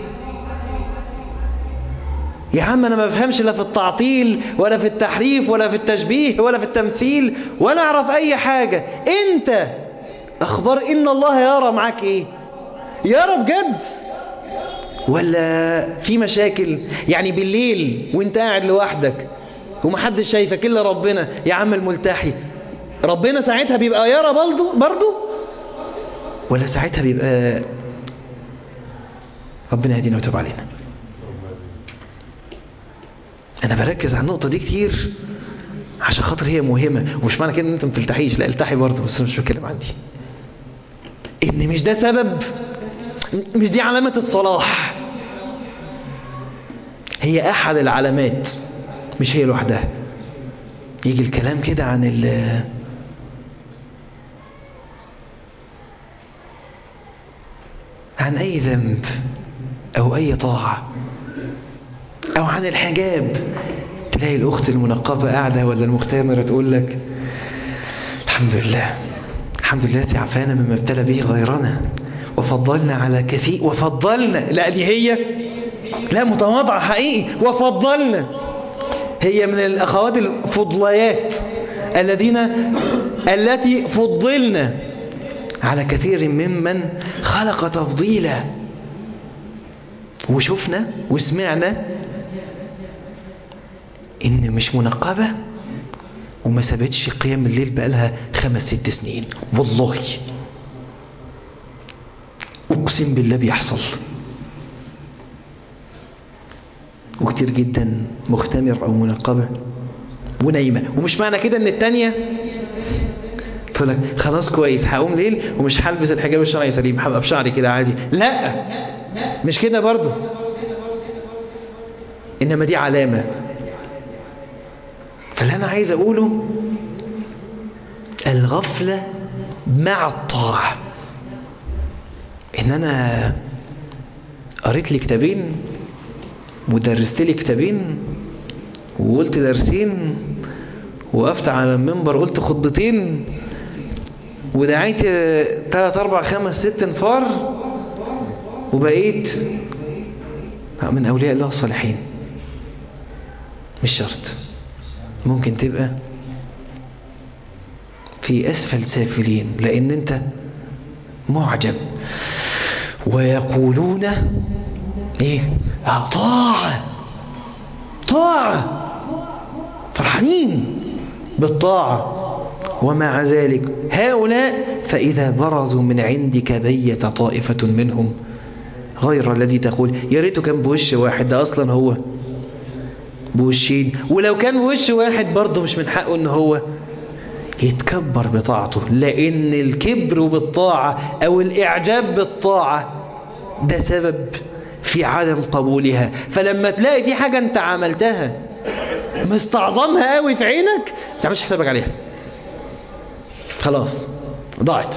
S1: يا عم انا ما بفهمش لا في التعطيل ولا في التحريف ولا في التشبيه ولا في التمثيل ولا اعرف اي حاجة انت اخبار ان الله يرى معاك ايه يرى بجد ولا في مشاكل يعني بالليل وانت قاعد لوحدك ومحدش شايفك الا ربنا يا عم الملتحي ربنا ساعتها بيبقى يرى برضه برضه ولا ساعتها بيبقى ربنا يهدينا ويتوب علينا انا بركز على النقطه دي كتير عشان خاطر هي مهمه ومش معنى كده ان انت ما تلتحيش لا التحي برضه بس مش بتكلم عن دي ان مش ده سبب مش دي علامه الصلاح هي احد العلامات مش هي لوحدها يجي الكلام كده عن ال عن اي ذنب او اي طاعه او عن الحجاب تلاقي الاخت المنقبه قاعده ولا المختمره تقول لك الحمد لله الحمد لله تعفانا مما ابتلى به غيرنا وفضلنا على كثير وفضلنا لا دي هي لا متواضعه حقيقي وفضلنا هي من الاخوات الفضليات الذين التي فضلنا على كثير ممن خلق تفضيلا وشفنا وسمعنا ان مش منقبة وما سابتش قيام الليل بقالها خمس ست سنين والله اقسم بالله بيحصل وكتير جدا مختمر او منقبة ونايمة ومش معنى كده ان التانية تقول لك خلاص كويس هقوم ليل ومش هلبس الحجاب الشرعي سليم هبقى بشعري كده عادي لا مش كده برضو انما دي علامة فاللي انا عايز اقوله الغفلة مع الطاعة ان انا قريت لي كتابين ودرست لي كتابين وقلت درسين وقفت على المنبر قلت خطبتين ودعيت تلات اربع خمس ست انفار وبقيت من اولياء الله الصالحين مش شرط ممكن تبقى في اسفل سافلين لان انت معجب ويقولون ايه اه طاعة طاعة فرحانين بالطاعة ومع ذلك هؤلاء فإذا برزوا من عندك بيت طائفة منهم غير الذي تقول يا ريته كان بوش واحد ده أصلا هو بوشين ولو كان بوش واحد برضه مش من حقه ان هو يتكبر بطاعته لأن الكبر بالطاعة أو الإعجاب بالطاعة ده سبب في عدم قبولها فلما تلاقي في حاجة انت عملتها مستعظمها قوي في عينك ما تعملش حسابك عليها خلاص ضاعت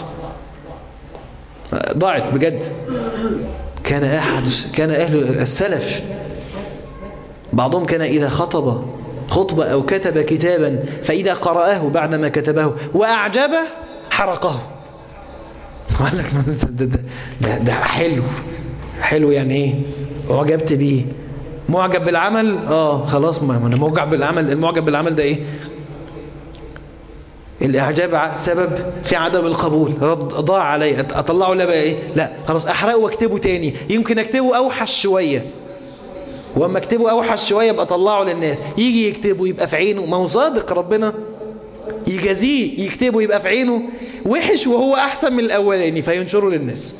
S1: ضاعت بجد كان أحد كان أهل السلف بعضهم كان إذا خطب خطبة أو كتب كتابا فإذا قرأه بعدما كتبه وأعجبه حرقه قال لك ده, ده, ده, ده حلو حلو يعني ايه اعجبت بيه معجب بالعمل اه خلاص ما انا معجب بالعمل المعجب بالعمل ده ايه الاعجاب سبب في عدم القبول ضاع علي اطلعه لا بقى ايه لا خلاص احرقه واكتبه تاني يمكن اكتبه اوحش شويه واما اكتبه اوحش شويه يبقى اطلعه للناس يجي يكتبه يبقى في عينه ما هو صادق ربنا يجازيه يكتبه يبقى في عينه وحش وهو احسن من الاولاني فينشره للناس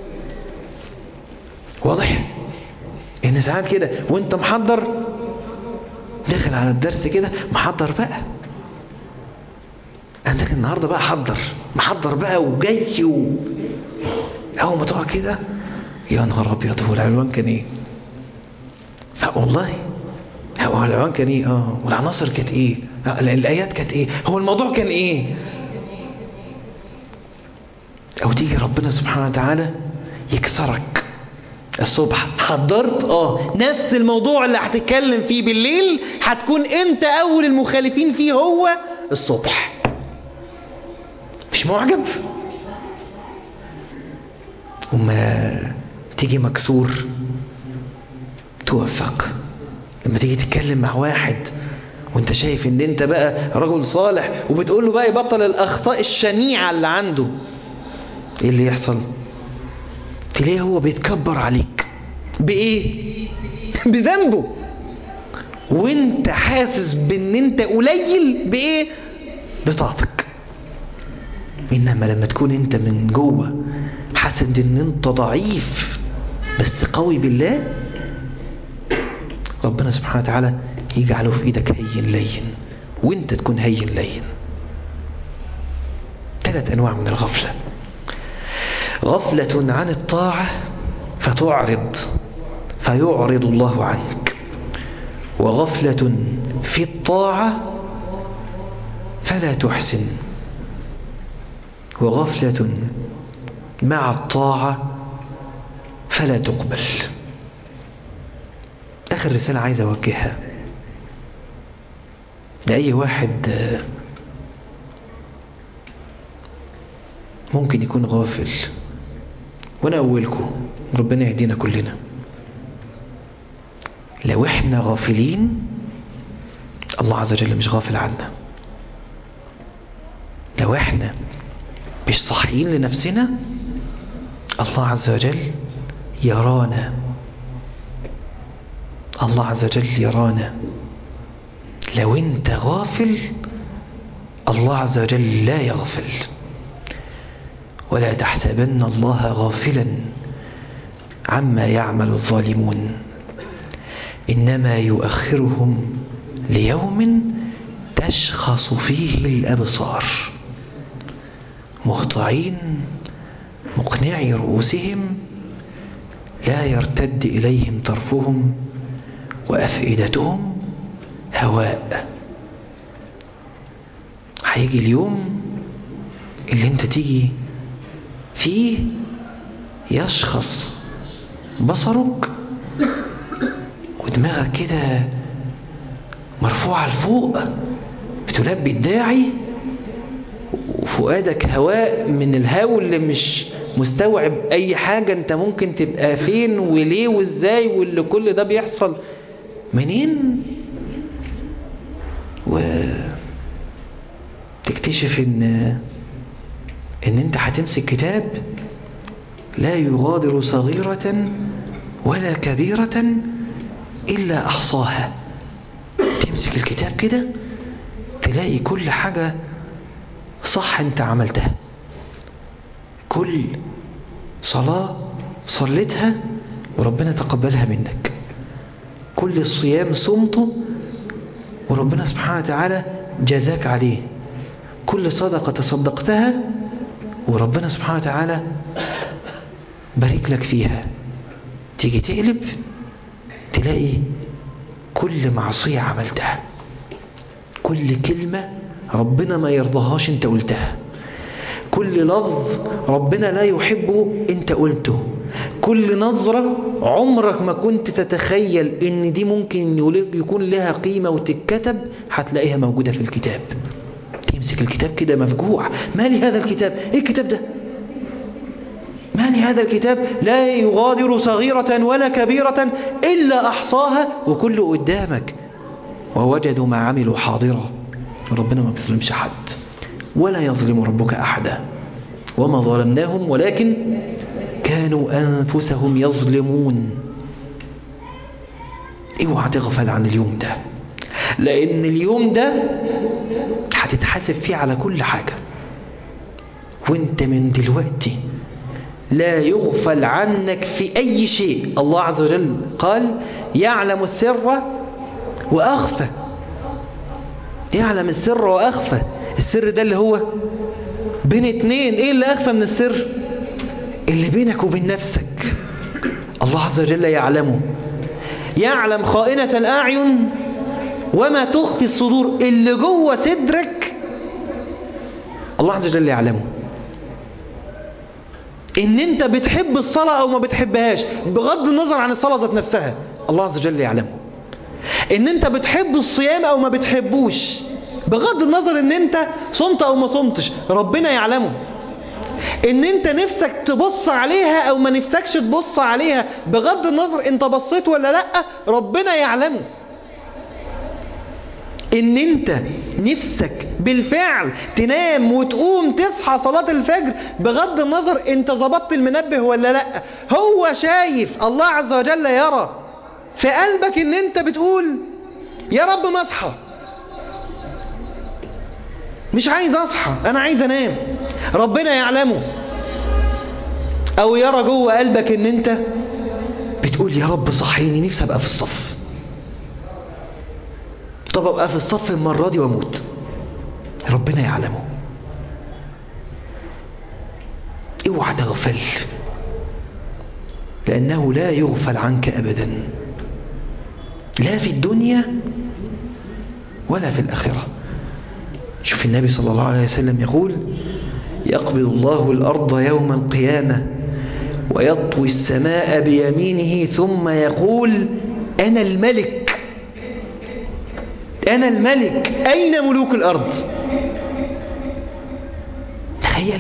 S1: واضح ان ساعات كده وانت محضر داخل على الدرس كده محضر بقى عندك النهارده بقى حضر محضر بقى وجاي و... اول ما تقعد كده يا نهار ابيض هو العنوان كان ايه لا والله هو العنوان كان ايه اه والعناصر كانت ايه آه الايات كانت ايه هو الموضوع كان ايه او تيجي ربنا سبحانه وتعالى يكسرك الصبح حضرت اه نفس الموضوع اللي هتتكلم فيه بالليل هتكون انت اول المخالفين فيه هو الصبح مش معجب وما تيجي مكسور توفق لما تيجي تتكلم مع واحد وانت شايف ان انت بقى رجل صالح وبتقول له بقى يبطل الاخطاء الشنيعة اللي عنده ايه اللي يحصل تلاقيه هو بيتكبر عليك بايه بذنبه وانت حاسس بان انت قليل بايه بطاعتك انما لما تكون انت من جوه حاسس ان انت ضعيف بس قوي بالله ربنا سبحانه وتعالى يجعله في ايدك هين لين وانت تكون هين لين ثلاث انواع من الغفله غفلة عن الطاعة فتعرض فيعرض الله عنك وغفلة في الطاعة فلا تحسن وغفلة مع الطاعة فلا تقبل آخر رسالة عايز أوجهها لأي واحد ممكن يكون غافل وانا اولكم ربنا يهدينا كلنا لو احنا غافلين الله عز وجل مش غافل عنا لو احنا مش صحيين لنفسنا الله عز وجل يرانا الله عز وجل يرانا لو انت غافل الله عز وجل لا يغفل ولا تحسبن الله غافلا عما يعمل الظالمون إنما يؤخرهم ليوم تشخص فيه الأبصار مخضعين مقنعي رؤوسهم لا يرتد إليهم طرفهم وأفئدتهم هواء هيجي اليوم اللي انت تيجي فيه يشخص بصرك ودماغك كده مرفوعة لفوق بتلبي الداعي وفؤادك هواء من الهول اللي مش مستوعب اي حاجة انت ممكن تبقى فين وليه وازاي واللي كل ده بيحصل منين وتكتشف ان ان انت هتمسك كتاب لا يغادر صغيرة ولا كبيرة إلا أحصاها تمسك الكتاب كده تلاقي كل حاجة صح انت عملتها كل صلاة صليتها وربنا تقبلها منك كل صيام صمته وربنا سبحانه وتعالى جزاك عليه كل صدقة تصدقتها وربنا سبحانه وتعالى بارك لك فيها تيجي تقلب تلاقي كل معصية عملتها كل كلمة ربنا ما يرضاهاش انت قلتها كل لفظ ربنا لا يحبه انت قلته كل نظرة عمرك ما كنت تتخيل ان دي ممكن يكون لها قيمة وتتكتب هتلاقيها موجودة في الكتاب تمسك الكتاب كده مفجوع ما لي هذا الكتاب ايه الكتاب ده ما لي هذا الكتاب لا يغادر صغيرة ولا كبيرة إلا أحصاها وكل قدامك ووجدوا ما عملوا حاضرا ربنا ما بيظلمش حد ولا يظلم ربك أحدا وما ظلمناهم ولكن كانوا أنفسهم يظلمون اوعى تغفل عن اليوم ده لأن اليوم ده هتتحاسب فيه على كل حاجة وانت من دلوقتي لا يغفل عنك في أي شيء الله عز وجل قال يعلم السر وأخفى يعلم السر وأخفى السر ده اللي هو بين اتنين ايه اللي أخفى من السر اللي بينك وبين نفسك الله عز وجل يعلمه يعلم خائنة الأعين وما تخفي الصدور اللي جوه صدرك الله عز وجل يعلمه ان انت بتحب الصلاة او ما بتحبهاش بغض النظر عن الصلاة ذات نفسها الله عز وجل يعلمه ان انت بتحب الصيام او ما بتحبوش بغض النظر ان انت صمت او ما صمتش ربنا يعلمه ان انت نفسك تبص عليها او ما نفسكش تبص عليها بغض النظر انت بصيت ولا لا ربنا يعلمه ان انت نفسك بالفعل تنام وتقوم تصحى صلاة الفجر بغض النظر انت ظبطت المنبه ولا لا هو شايف الله عز وجل يرى في قلبك ان انت بتقول يا رب ما اصحى مش عايز اصحى انا عايز انام ربنا يعلمه او يرى جوه قلبك ان انت بتقول يا رب صحيني نفسي ابقى في الصف طب ابقى في الصف المرة دي واموت ربنا يعلمه اوعى تغفل لانه لا يغفل عنك ابدا لا في الدنيا ولا في الاخره شوف النبي صلى الله عليه وسلم يقول يقبض الله الأرض يوم القيامة ويطوي السماء بيمينه ثم يقول أنا الملك أنا الملك أين ملوك الأرض تخيل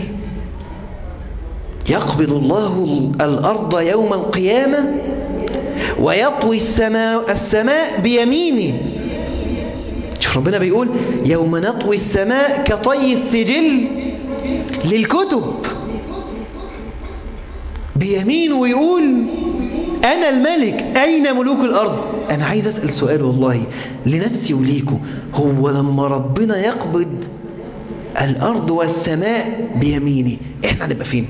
S1: يقبض الله الأرض يوم القيامة ويطوي السماء, السماء بيمينه شوف ربنا بيقول يوم نطوي السماء كطي السجل للكتب بيمينه ويقول أنا الملك أين ملوك الأرض أنا عايز أسأل سؤال والله لنفسي وليكم هو لما ربنا يقبض الأرض والسماء بيمينه إحنا هنبقى فين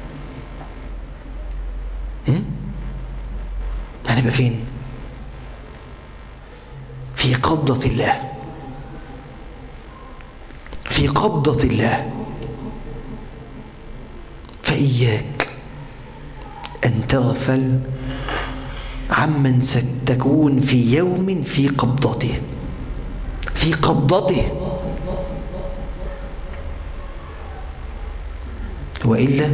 S1: هنبقى فين في قبضة الله في قبضة الله فإياك أن تغفل عمن ستكون في يوم في قبضته في قبضته وإلا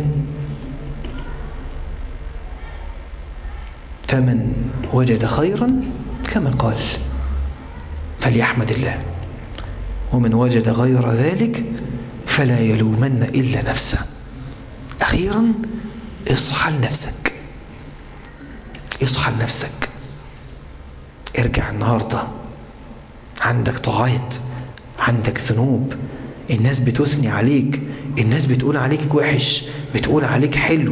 S1: فمن وجد خيرا كما قال فليحمد الله ومن وجد غير ذلك فلا يلومن إلا نفسه أخيرا اصحى لنفسك اصحى لنفسك ارجع النهاردة عندك طاعات عندك ذنوب الناس بتثني عليك الناس بتقول عليك وحش بتقول عليك حلو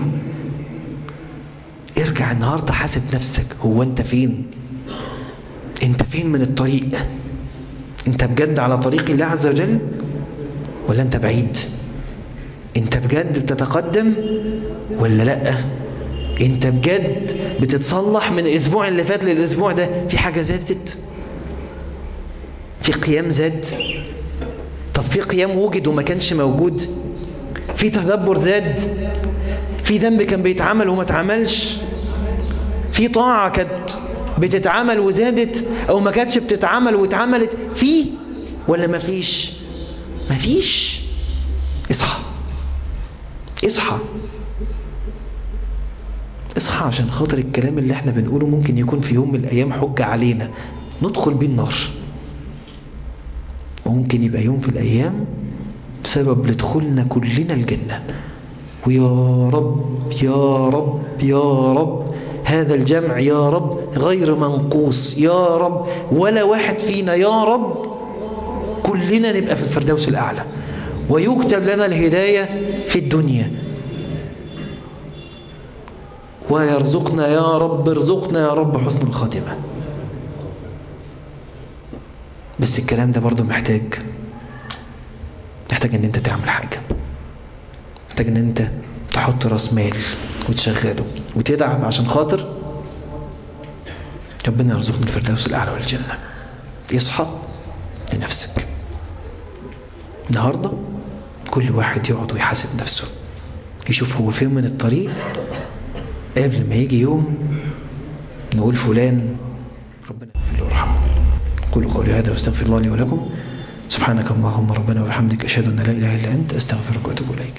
S1: ارجع النهاردة حاسب نفسك هو انت فين انت فين من الطريق انت بجد على طريق الله عز وجل ولا انت بعيد انت بجد بتتقدم ولا لا انت بجد بتتصلح من الاسبوع اللي فات للاسبوع ده في حاجة زادت في قيام زاد طب في قيام وجد وما كانش موجود في تدبر زاد في ذنب كان بيتعمل وما اتعملش في طاعة كانت بتتعمل وزادت او ما كانتش بتتعمل واتعملت في ولا ما فيش ما فيش اصحى اصحى اصحى عشان خاطر الكلام اللي احنا بنقوله ممكن يكون في يوم من الايام حجة علينا ندخل بيه النار وممكن يبقى يوم في الايام سبب لدخولنا كلنا الجنة ويا رب يا رب يا رب هذا الجمع يا رب غير منقوص يا رب ولا واحد فينا يا رب كلنا نبقى في الفردوس الأعلى ويكتب لنا الهداية في الدنيا ويرزقنا يا رب ارزقنا يا رب حسن الخاتمة بس الكلام ده برضو محتاج محتاج ان انت تعمل حاجة محتاج ان انت تحط راس مال وتشغله وتدعم عشان خاطر ربنا يرزقنا الفردوس الاعلى والجنة يصحى لنفسك النهاردة كل واحد يقعد ويحاسب نفسه يشوف هو فين من الطريق قبل ما يجي يوم نقول فلان ربنا يغفر له ويرحمه قولوا قولي هذا واستغفر الله لي ولكم سبحانك اللهم ربنا وبحمدك أشهد أن لا إله إلا أنت أستغفرك وأتوب إليك